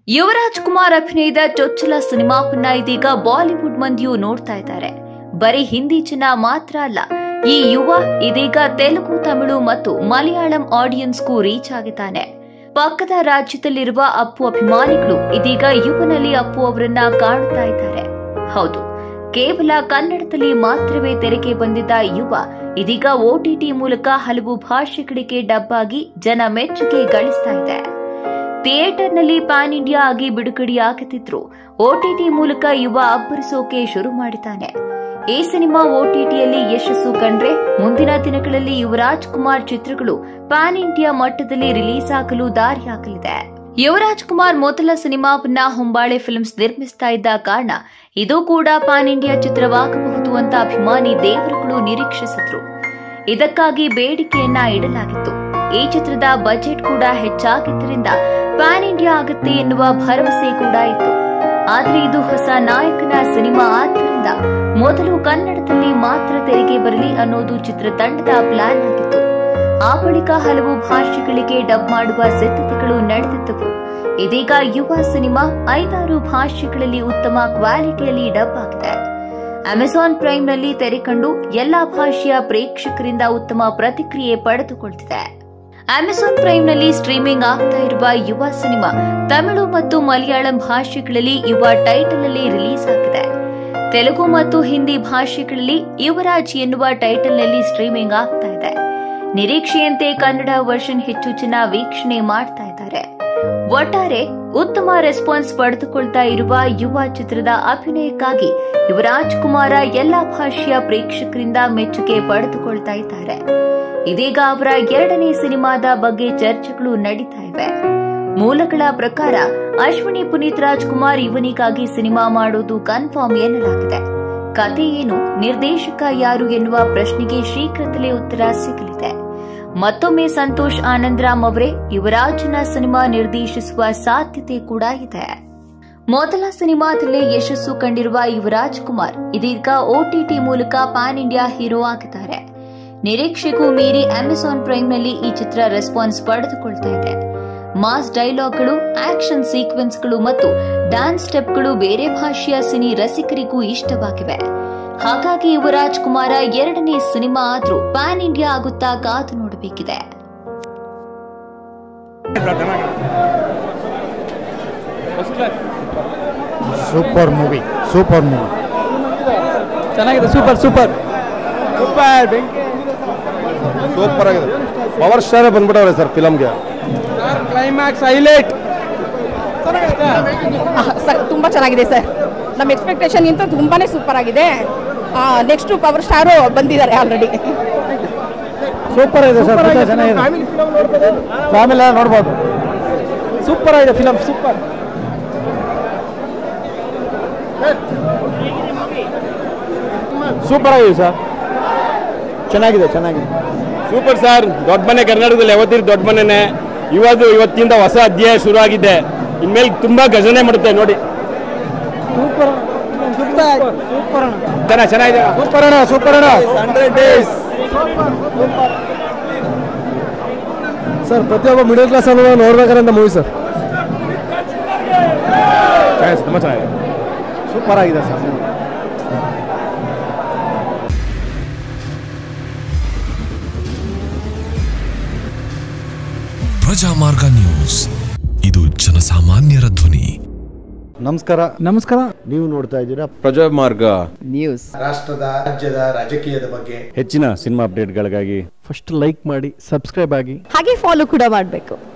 ಯುವರಾಜ್ ಕುಮಾರ್ ಅಭಿನಯದ ಚೊಚ್ಚಲ ಸಿನಿಮಾವನ್ನ ಇದೀಗ ಬಾಲಿವುಡ್ ಮಂದಿಯೂ ನೋಡ್ತಾ ಇದ್ದಾರೆ ಬರೀ ಹಿಂದಿ ಜನ ಮಾತ್ರ ಅಲ್ಲ ಈ ಯುವ ಇದೀಗ ತೆಲುಗು ತಮಿಳು ಮತ್ತು ಮಲಯಾಳಂ ಆಡಿಯನ್ಸ್ಗೂ ರೀಚ್ ಆಗಿದ್ದಾನೆ ಪಕ್ಕದ ರಾಜ್ಯದಲ್ಲಿರುವ ಅಪ್ಪು ಅಭಿಮಾನಿಗಳು ಇದೀಗ ಯುವನಲ್ಲಿ ಅಪ್ಪು ಅವರನ್ನ ಕಾಣುತ್ತಾ ಇದ್ದಾರೆ ಹೌದು ಕೇವಲ ಕನ್ನಡದಲ್ಲಿ ಮಾತ್ರವೇ ತೆರೆಗೆ ಬಂದಿದ್ದ ಯುವ ಇದೀಗ ಓಟಿಟಿ ಮೂಲಕ ಹಲವು ಭಾಷೆಗಳಿಗೆ ಡಬ್ ಆಗಿ ಜನ ಮೆಚ್ಚುಗೆ ಗಳಿಸ್ತಾ ಇದೆ ಥಿಯೇಟರ್ನಲ್ಲಿ ಪ್ಯಾನ್ ಇಂಡಿಯಾ ಆಗಿ ಬಿಡುಗಡೆಯಾಗುತ್ತಿದ್ರು ಓಟಿಟಿ ಮೂಲಕ ಯುವ ಅಬ್ಬರಿಸೋಕೆ ಶುರು ಮಾಡಿದ್ದಾನೆ ಈ ಸಿನಿಮಾ ಓಟಿಟಿಯಲ್ಲಿ ಯಶಸ್ಸು ಕಂಡ್ರೆ ಮುಂದಿನ ದಿನಗಳಲ್ಲಿ ಯುವರಾಜ್ ಕುಮಾರ್ ಚಿತ್ರಗಳು ಪ್ಯಾನ್ ಇಂಡಿಯಾ ಮಟ್ಟದಲ್ಲಿ ರಿಲೀಸ್ ಆಗಲು ದಾರಿಯಾಗಲಿದೆ ಯುವರಾಜ್ ಕುಮಾರ್ ಮೊದಲ ಸಿನಿಮಾವನ್ನ ಹೊಂಬಾಳೆ ಫಿಲ್ಮ್ಸ್ ನಿರ್ಮಿಸ್ತಾ ಇದ್ದ ಕಾರಣ ಇದು ಕೂಡ ಪ್ಯಾನ್ ಇಂಡಿಯಾ ಚಿತ್ರವಾಗಬಹುದು ಅಂತ ಅಭಿಮಾನಿ ದೇವರುಗಳು ನಿರೀಕ್ಷಿಸಿದ್ರು ಇದಕ್ಕಾಗಿ ಬೇಡಿಕೆಯನ್ನ ಇಡಲಾಗಿತ್ತು ಈ ಚಿತ್ರದ ಬಜೆಟ್ ಕೂಡ ಹೆಚ್ಚಾಗಿದ್ದರಿಂದ ಪ್ಯಾನ್ ಇಂಡಿಯಾ ಆಗುತ್ತೆ ಎನ್ನುವ ಭರವಸೆ ಕೂಡ ಇತ್ತು ಆದ್ರೆ ಇದು ಹೊಸ ನಾಯಕನ ಸಿನಿಮಾ ಆದ್ದರಿಂದ ಮೊದಲು ಕನ್ನಡದಲ್ಲಿ ಮಾತ್ರ ತೆರೆಗೆ ಬರಲಿ ಅನ್ನೋದು ಚಿತ್ರತಂಡದ ಪ್ಲಾನ್ ಆಗಿತ್ತು ಆ ಬಳಿಕ ಹಲವು ಭಾಷೆಗಳಿಗೆ ಡಬ್ ಮಾಡುವ ಸಿದ್ಧತೆಗಳು ನಡೆದಿದ್ದವು ಇದೀಗ ಯುವ ಸಿನಿಮಾ ಐದಾರು ಭಾಷೆಗಳಲ್ಲಿ ಉತ್ತಮ ಕ್ವಾಲಿಟಿಯಲ್ಲಿ ಡಬ್ ಆಗಿದೆ ಅಮೆಜಾನ್ ಪ್ರೈಮ್ನಲ್ಲಿ ತೆರೆಕಂಡು ಎಲ್ಲಾ ಭಾಷೆಯ ಪ್ರೇಕ್ಷಕರಿಂದ ಉತ್ತಮ ಪ್ರತಿಕ್ರಿಯೆ ಪಡೆದುಕೊಳ್ತಿದೆ ಅಮೆಜಾನ್ ಪ್ರೈಮ್ನಲ್ಲಿ ಸ್ಟ್ರೀಮಿಂಗ್ ಆಗ್ತಾ ಇರುವ ಯುವ ಸಿನಿಮಾ ತಮಿಳು ಮತ್ತು ಮಲಯಾಳಂ ಭಾಷೆಗಳಲ್ಲಿ ಯುವ ಟೈಟಲ್ ಅಲ್ಲಿ ರಿಲೀಸ್ ಆಗಿದೆ ತೆಲುಗು ಮತ್ತು ಹಿಂದಿ ಭಾಷೆಗಳಲ್ಲಿ ಯುವರಾಜ್ ಎನ್ನುವ ಟೈಟಲ್ನಲ್ಲಿ ಸ್ಟ್ರೀಮಿಂಗ್ ಆಗ್ತಾ ಇದೆ ನಿರೀಕ್ಷೆಯಂತೆ ಕನ್ನಡ ವರ್ಷನ್ ಹೆಚ್ಚು ಜನ ವೀಕ್ಷಣೆ ಮಾಡ್ತಾ ಇದ್ದಾರೆ ಒಟ್ಟಾರೆ ಉತ್ತಮ ರೆಸ್ಪಾನ್ಸ್ ಪಡೆದುಕೊಳ್ತಾ ಇರುವ ಯುವ ಚಿತ್ರದ ಅಭಿನಯಕ್ಕಾಗಿ ಯುವರಾಜ್ ಕುಮಾರ ಎಲ್ಲಾ ಭಾಷೆಯ ಪ್ರೇಕ್ಷಕರಿಂದ ಮೆಚ್ಚುಗೆ ಪಡೆದುಕೊಳ್ತಾ ಇದ್ದಾರೆ ಇದೀಗ ಅವರ ಎರಡನೇ ಸಿನಿಮಾದ ಬಗ್ಗೆ ಚರ್ಚೆಗಳು ನಡೀತಾ ಇವೆ ಮೂಲಗಳ ಪ್ರಕಾರ ಅಶ್ವಿನಿ ಪುನೀತ್ ರಾಜ್ಕುಮಾರ್ ಇವನಿಗಾಗಿ ಸಿನಿಮಾ ಮಾಡೋದು ಕನ್ಫರ್ಮ್ ಎನ್ನಲಾಗಿದೆ ಕತೆ ಏನು ನಿರ್ದೇಶಕ ಯಾರು ಎನ್ನುವ ಪ್ರಶ್ನೆಗೆ ಶೀಘ್ರದಲ್ಲೇ ಉತ್ತರ ಸಿಗಲಿದೆ ಮತ್ತೊಮ್ಮೆ ಸಂತೋಷ್ ಆನಂದರಾಮ್ ಅವರೇ ಯುವರಾಜನ ಸಿನಿಮಾ ನಿರ್ದೇಶಿಸುವ ಸಾಧ್ಯತೆ ಕೂಡ ಇದೆ ಮೊದಲ ಸಿನಿಮಾದಲ್ಲೇ ಯಶಸ್ಸು ಕಂಡಿರುವ ಯುವರಾಜ್ ಕುಮಾರ್ ಇದೀಗ ಓಟಿಟಿ ಮೂಲಕ ಪ್ಯಾನ್ ಇಂಡಿಯಾ ಹೀರೋ ಆಗಿದ್ದಾರೆ ನಿರೀಕ್ಷೆಗೂ ಮೀರಿ ಅಮೆಜಾನ್ ಪ್ರೈಮ್ನಲ್ಲಿ ಈ ಚಿತ್ರ ರೆಸ್ಪಾನ್ಸ್ ಪಡೆದುಕೊಳ್ತಾ ಇದೆ ಮಾಸ್ ಡೈಲಾಗ್ಗಳು ಆಕ್ಷನ್ ಸೀಕ್ವೆನ್ಸ್ಗಳು ಮತ್ತು ಡ್ಯಾನ್ಸ್ ಸ್ಟೆಪ್ಗಳು ಬೇರೆ ಭಾಷೆಯ ಸಿನಿ ರಸಿಕರಿಗೂ ಇಷ್ಟವಾಗಿವೆ ಹಾಗಾಗಿ ಯುವರಾಜ್ ಕುಮಾರ ಎರಡನೇ ಸಿನಿಮಾ ಆದ್ರೂ ಪ್ಯಾನ್ ಇಂಡಿಯಾ ಆಗುತ್ತಾ ಕಾದು ನೋಡಬೇಕಿದೆ ಸೂಪರ್ ಮೂವಿ ಸೂಪರ್ ಮೂವಿ ಚೆನ್ನಾಗಿದೆ ಸೂಪರ್ ಸೂಪರ್ ಸೂಪರ್ ಬೆಂಕಿ ಸೂಪರ್ ಆಗಿದೆ ಪವರ್ ಸ್ಟಾರೇ ಬಂದ್ಬಿಟ್ಟವ್ರೆ ಸರ್ ಫಿಲಮ್ಗೆ ಕ್ಲೈಮ್ಯಾಕ್ಸ್ ಹೈಲೈಟ್ ಸರ್ ತುಂಬ ಚೆನ್ನಾಗಿದೆ ಸರ್ ನಮ್ಮ ಎಕ್ಸ್ಪೆಕ್ಟೇಷನ್ ಇಂತ ತುಂಬಾ ಸೂಪರ್ ಆಗಿದೆ ನೆಕ್ಸ್ಟು ಪವರ್ ಸ್ಟಾರು ಬಂದಿದ್ದಾರೆ ಆಲ್ರೆಡಿ ಸೂಪರ್ ಇದೆ ಸರ್ ತುಂಬ ಚೆನ್ನಾಗಿದೆ ಫ್ಯಾಮಿಲಿ ಫಿಲಮ್ ನೋಡ್ಬೋದು ಫ್ಯಾಮಿಲಿ ನೋಡ್ಬೋದು ಸೂಪರ್ ಆಗಿದೆ ಫಿಲಮ್ ಸೂಪರ್ ಸೂಪರ್ ಆಗಿದೆ ಸರ್ ಚೆನ್ನಾಗಿದೆ ಚೆನ್ನಾಗಿದೆ ಸೂಪರ್ ಸರ್ ದೊಡ್ಡ ಮನೆ ಕರ್ನಾಟಕದಲ್ಲಿ ಯಾವತ್ತಿರು ದೊಡ್ಡ ಮನೆನೇ ಇವತ್ತು ಇವತ್ತಿಂದ ಹೊಸ ಅಧ್ಯಾಯ ಶುರು ಆಗಿದೆ ಇನ್ಮೇಲೆ ತುಂಬಾ ಗಜನೆ ಮಾಡುತ್ತೆ ನೋಡಿ ಸೂಪರ್ ಸೂಪರ್ ಸೂಪರ್ ಚೆನ್ನಾಗಿ ಚೆನ್ನಾಗಿದೆ ಸೂಪರ್ ಅಣ್ಣ ಸೂಪರ್ ಅಣ್ಣ ಹಂಡ್ರೆಡ್ ಡೇಸ್ ಸರ್ ಪ್ರತಿಯೊಬ್ಬ ಮಿಡಲ್ ಕ್ಲಾಸ್ ಅನ್ನೋ ನೋಡ್ಬೇಕಾದಂತ ಮೂವಿ ಸರ್ ತುಂಬಾ ಚೆನ್ನಾಗಿದೆ ಸೂಪರ್ ಆಗಿದೆ ಸರ್ ಪ್ರಜಾಮಾರ್ಗ ನ್ಯೂಸ್ ಇದು ಜನಸಾಮಾನ್ಯರ ಧ್ವನಿ ನಮಸ್ಕಾರ ನಮಸ್ಕಾರ ನೀವು ನೋಡ್ತಾ ಇದ್ದೀರಾ ಪ್ರಜಾ ಮಾರ್ಗ ರಾಷ್ಟ್ರದ ರಾಜ್ಯದ ರಾಜಕೀಯದ ಬಗ್ಗೆ ಹೆಚ್ಚಿನ ಸಿನಿಮಾ ಅಪ್ಡೇಟ್ಗಳಿಗಾಗಿ ಫಸ್ಟ್ ಲೈಕ್ ಮಾಡಿ ಸಬ್ಸ್ಕ್ರೈಬ್ ಆಗಿ ಹಾಗೆ ಫಾಲೋ ಕೂಡ ಮಾಡಬೇಕು